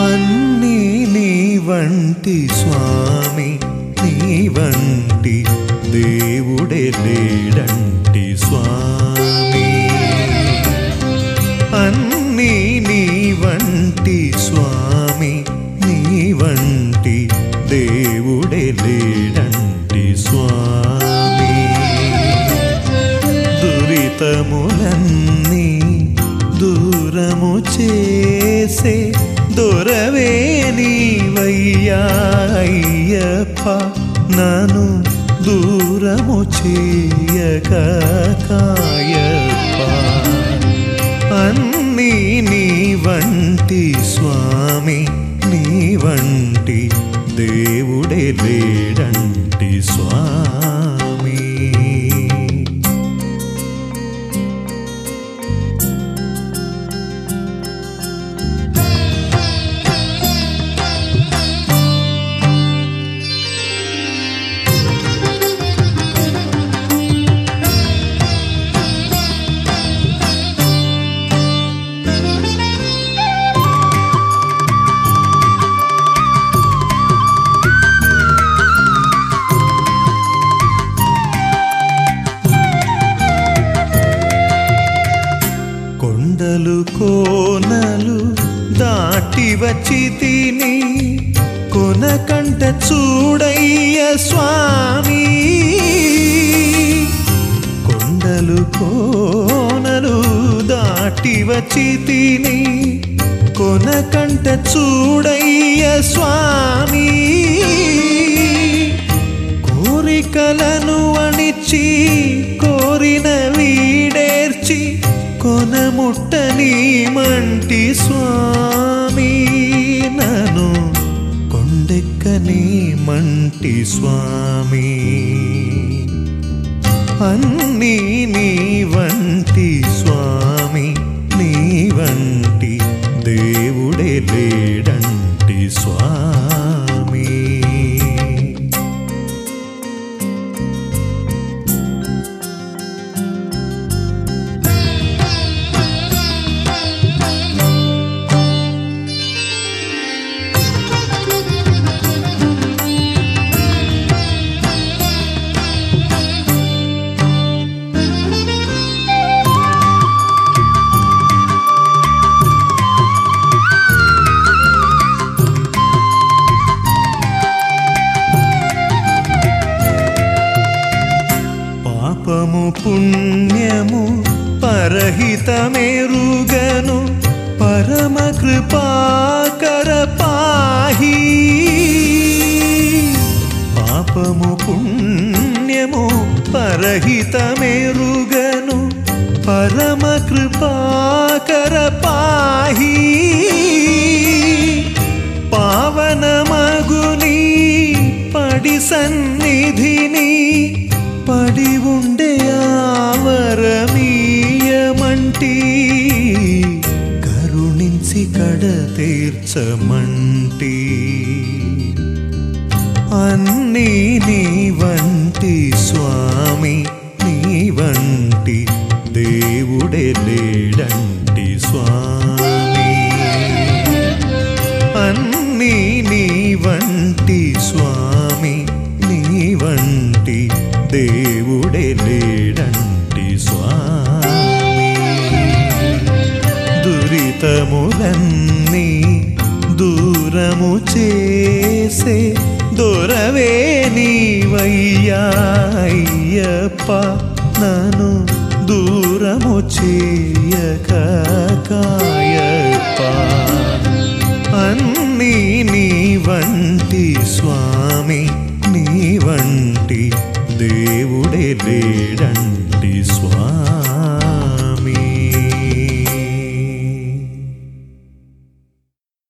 అన్నీ నీ వంటి స్వామి నీ వంటి దేవుడే లేడంటి స్వామి అన్నీ నీ వంటి స్వామి నీ వంటి దేవుడే లేడంటి స్వామి దురితములన్నీ దూరము చేసే దొరవే నీవయ్యా అయ్యప్ప నన్ను దూరము చేయక కాయప్ప అన్నీ నీ వంటి స్వామి నీ వంటి దేవుడే లేడంటి స్వామి కొండలు కోనలు దాటి వచ్చి తిని కొనకంట చూడయ్య స్వామి కొండలు కోనలు దాటి వచ్చి తిని కొనకంట చూడయ్య స్వామి కోరికలను అణిచి కోరిన వీడేర్చి కొనముట్టని మంటి స్వామి నను కొండెక్కని మంటి స్వామి అన్నీ నీ వంటి స్వామి నీ వంటి దేవుడే లేడంటి స్వామి పాపము పుణ్యము పరహితమేరుగను పరమ కృపాకర పాహి పాపము పుణ్యము పరహితమేరుగను పరమ కృపాకర పాహి పావనమగుని పడి సన్నిధిని పడి ఉండే ఆవరమీయమంటి కరుణించి కడ తీర్చమంటి అన్నీ నీ వంటి స్వామి నీ వంటి దేవుడే లేడంటి స్వామి అన్నీ నీ వంటి స్వామి నీ వంటి దేవుడే లేడంటి స్వామి దురితములన్నీ దూరము చేసే దొరవే నీవయ్యా అయ్యప్ప నన్ను దూరము చేయక కాయప్ప